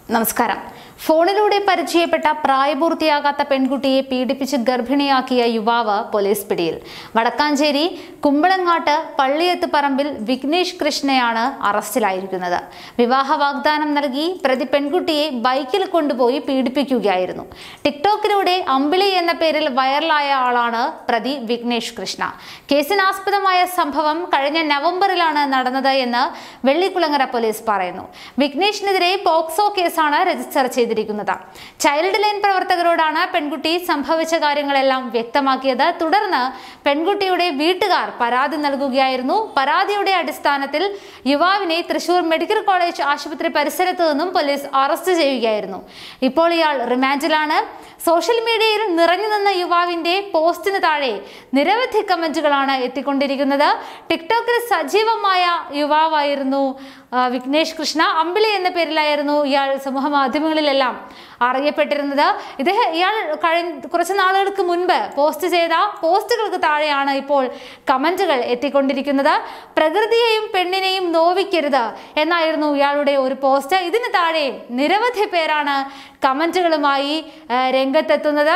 നമസ്കാരം ഫോണിലൂടെ പരിചയപ്പെട്ട പ്രായപൂർത്തിയാകാത്ത പെൺകുട്ടിയെ പീഡിപ്പിച്ച് ഗർഭിണിയാക്കിയ യുവാവ് പോലീസ് പിടിയിൽ വടക്കാഞ്ചേരി കുമ്പളങ്ങാട്ട് പള്ളിയത്ത് പറമ്പിൽ വിഘ്നേഷ് കൃഷ്ണയാണ് അറസ്റ്റിലായിരിക്കുന്നത് വിവാഹ വാഗ്ദാനം നൽകി പ്രതി പെൺകുട്ടിയെ ബൈക്കിൽ കൊണ്ടുപോയി പീഡിപ്പിക്കുകയായിരുന്നു ടിക്ടോക്കിലൂടെ അമ്പിളി എന്ന പേരിൽ വൈറലായ ആളാണ് പ്രതി വിഘ്നേഷ് കൃഷ്ണ കേസിനാസ്പദമായ സംഭവം കഴിഞ്ഞ നവംബറിലാണ് നടന്നത് എന്ന് വെള്ളിക്കുളങ്ങര പോലീസ് പറയുന്നു വിഘ്നേഷിനെതിരെ പോക്സോ കേസാണ് രജിസ്റ്റർ ചെയ്തിരിക്കുന്നത് ചൈൽഡ് ലൈൻ പ്രവർത്തകരോടാണ് പെൺകുട്ടി സംഭവിച്ച കാര്യങ്ങളെല്ലാം വ്യക്തമാക്കിയത് തുടർന്ന് പെൺകുട്ടിയുടെ വീട്ടുകാർ പരാതി നൽകുകയായിരുന്നു പരാതിയുടെ അടിസ്ഥാനത്തിൽ യുവാവിനെ തൃശൂർ മെഡിക്കൽ കോളേജ് ആശുപത്രി പരിസരത്ത് നിന്നും പോലീസ് അറസ്റ്റ് ചെയ്യുകയായിരുന്നു ഇപ്പോൾ ഇയാൾ റിമാൻഡിലാണ് സോഷ്യൽ മീഡിയയിൽ നിറഞ്ഞു നിന്ന യുവാവിന്റെ പോസ്റ്റിന് താഴെ നിരവധി കമന്റുകളാണ് എത്തിക്കൊണ്ടിരിക്കുന്നത് ടിക്ടോക്കിൽ സജീവമായ യുവാവായിരുന്നു ആ, വിഘ്നേഷ് കൃഷ്ണ അമ്പിളി എന്ന പേരിലായിരുന്നു ഇയാൾ സമൂഹ മാധ്യമങ്ങളിലെല്ലാം അറിയപ്പെട്ടിരുന്നത് ഇദ്ദേഹം ഇയാൾ കഴിഞ്ഞ കുറച്ച് നാളുകൾക്ക് മുൻപ് പോസ്റ്റ് ചെയ്ത പോസ്റ്റുകൾക്ക് താഴെയാണ് ഇപ്പോൾ കമന്റുകൾ എത്തിക്കൊണ്ടിരിക്കുന്നത് പ്രകൃതിയെയും പെണ്ണിനെയും നോവിക്കരുത് എന്നായിരുന്നു ഇയാളുടെ ഒരു പോസ്റ്റ് ഇതിന് താഴെ നിരവധി പേരാണ് കമന്റുകളുമായി ആ, രംഗത്തെത്തുന്നത്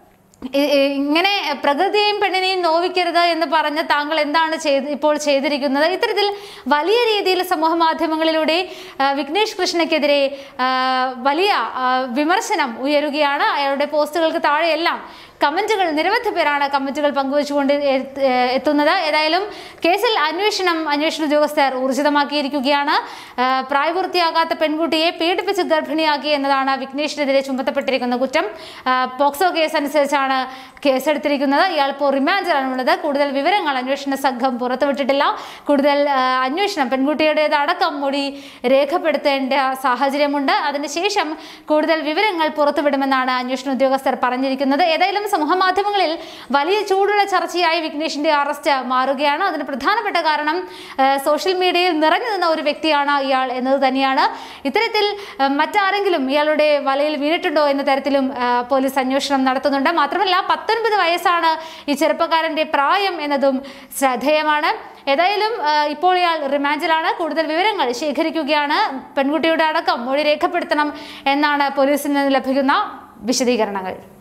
ഇ- ഇ- ഇങ്ങനെ പ്രകൃതിയെയും പെണ്ണിനെയും നോവിക്കരുത് എന്ന് പറഞ്ഞ് താങ്കൾ എന്താണ് ചെയ്ത് ഇപ്പോൾ ചെയ്തിരിക്കുന്നത് ഇത്തരത്തിൽ വലിയ രീതിയിൽ സമൂഹ മാധ്യമങ്ങളിലൂടെ ആ, വിഘ്നേഷ് കൃഷ്ണയ്ക്കെതിരെ ആ, വലിയ ആ, വിമർശനം ഉയരുകയാണ് അയാളുടെ പോസ്റ്റുകൾക്ക് താഴെയെല്ലാം കമന്റുകൾ നിരവധി പേരാണ് കമന്റുകൾ പങ്കുവച്ചുകൊണ്ട് എത്ത്- ഏ, എത്തുന്നത് ഏതായാലും കേസിൽ അന്വേഷണം അന്വേഷണ ഉദ്യോഗസ്ഥർ ഊർജിതമാക്കിയിരിക്കുകയാണ് ആ, പ്രായപൂർത്തിയാകാത്ത പെൺകുട്ടിയെ പീഡിപ്പിച്ച് ഗർഭിണിയാക്കി എന്നതാണ് വിഘ്നേഷിനെതിരെ ചുമത്തപ്പെട്ടിരിക്കുന്ന കുറ്റം ആ, പോക്സോ കേസ് അനുസരിച്ചാണ് കേസെടുത്തിരിക്കുന്നത് ഇയാൾ ഇപ്പോൾ റിമാൻഡിലാണുള്ളത് കൂടുതൽ വിവരങ്ങൾ അന്വേഷണ സംഘം പുറത്തുവിട്ടിട്ടില്ല കൂടുതൽ ആ, അന്വേഷണം പെൺകുട്ടിയുടേത് അടക്കം മൊഴി രേഖപ്പെടുത്തേണ്ട സാഹചര്യമുണ്ട് അതിനുശേഷം കൂടുതൽ വിവരങ്ങൾ പുറത്തുവിടുമെന്നാണ് അന്വേഷണ ഉദ്യോഗസ്ഥർ പറഞ്ഞിരിക്കുന്നത് ഏതായാലും സമൂഹ മാധ്യമങ്ങളിൽ വലിയ ചൂടുള്ള ചർച്ചയായി വിഘ്നേഷിന്റെ അറസ്റ്റ് മാറുകയാണ് അതിന് പ്രധാനപ്പെട്ട കാരണം ആ, സോഷ്യൽ മീഡിയയിൽ നിറഞ്ഞു നിന്ന ഒരു വ്യക്തിയാണ് ഇയാൾ എന്നത് തന്നെയാണ് ഇത്തരത്തിൽ ആ, മറ്റാരെങ്കിലും ഇയാളുടെ വലയിൽ വീണിട്ടുണ്ടോ എന്ന തരത്തിലും ആ, പോലീസ് അന്വേഷണം നടത്തുന്നുണ്ട് മാത്രമല്ല പത്തൊൻപത് വയസ്സാണ് ഈ ചെറുപ്പക്കാരന്റെ പ്രായം എന്നതും ശ്രദ്ധേയമാണ് ഏതായാലും ആ, ഇപ്പോൾ ഇയാൾ റിമാൻഡിലാണ് കൂടുതൽ വിവരങ്ങൾ ശേഖരിക്കുകയാണ് പെൺകുട്ടിയുടെ അടക്കം മൊഴി രേഖപ്പെടുത്തണം എന്നാണ് പോലീസിൽ നിന്ന് ലഭിക്കുന്ന വിശദീകരണങ്ങൾ